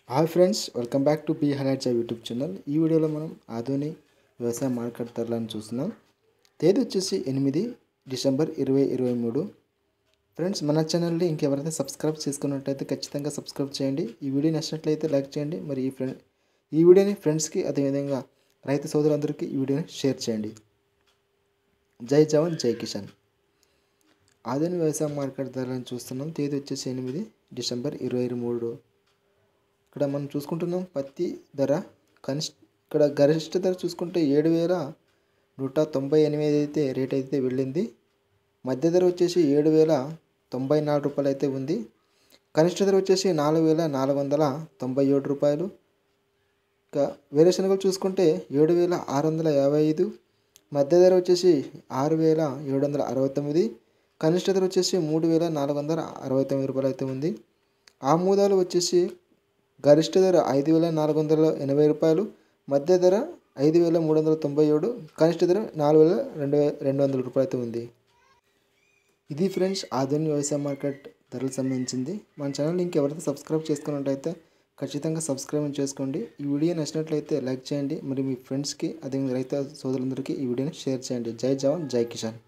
hi friends welcome back to B highlights YouTube channel ఈ వీడియోలో మనం ఆధునిక వ్యవసాయ మార్కెట్ ధరలను చూస్తున్నాం తేదీ వచ్చేసి ఎనిమిది డిసెంబర్ ఇరవై ఇరవై మూడు ఫ్రెండ్స్ మన ఛానల్ని ఇంకెవరైతే సబ్స్క్రైబ్ చేసుకున్నట్టయితే ఖచ్చితంగా సబ్స్క్రైబ్ చేయండి ఈ వీడియో నచ్చినట్లయితే లైక్ చేయండి మరి ఈ ఫ్రెండ్ ఈ వీడియోని ఫ్రెండ్స్కి అదేవిధంగా రైతు సోదరులందరికీ ఈ వీడియోని షేర్ చేయండి జై జవాన్ జై కిసాన్ ఆధునిక వ్యవసాయ మార్కెట్ ధరలను చూస్తున్నాం తేదీ వచ్చేసి ఎనిమిది డిసెంబర్ ఇరవై మూడు ఇక్కడ మనం చూసుకుంటున్నాం పత్తి ధర కనిష్ట ఇక్కడ గరిష్ట ధర చూసుకుంటే ఏడు వేల నూట తొంభై ఎనిమిది అయితే రేట్ అయితే వెళ్ళింది మధ్య ధర వచ్చేసి ఏడు వేల తొంభై నాలుగు రూపాయలు అయితే ఉంది కనిష్ట ధర వచ్చేసి నాలుగు వేల నాలుగు వందల తొంభై ఏడు రూపాయలు ఇంకా వేరుశనగలు చూసుకుంటే ఏడు వేల ఆరు వందల యాభై ఐదు మధ్య ధర వచ్చేసి ఆరు వేల ఏడు వందల అరవై తొమ్మిది కనిష్ట ధర వచ్చేసి మూడు వేల నాలుగు వందల అరవై తొమ్మిది రూపాయలు అయితే ఉంది ఆమోదాలు వచ్చేసి గరిష్ట ధర ఐదు వేల నాలుగు వందల ఎనభై రూపాయలు మధ్య ధర ఐదు వేల మూడు వందల తొంభై ఏడు కనిష్ట ధర నాలుగు వేల రెండు వే రెండు వందల రూపాయలు అయితే ఉంది ఇది ఫ్రెండ్స్ ఆధునిక వ్యవసాయ మార్కెట్ ధరలకు సంబంధించింది మన ఛానల్ లింక్ ఎవరైతే సబ్స్క్రైబ్ చేసుకున్నట్టయితే ఖచ్చితంగా సబ్స్క్రైబ్ చేసుకోండి ఈ వీడియో నచ్చినట్లయితే లైక్ చేయండి మరి మీ ఫ్రెండ్స్కి అదేవిధంగా రైతు సోదరులందరికీ ఈ వీడియోని షేర్ చేయండి జై జవాన్ జై కిసాన్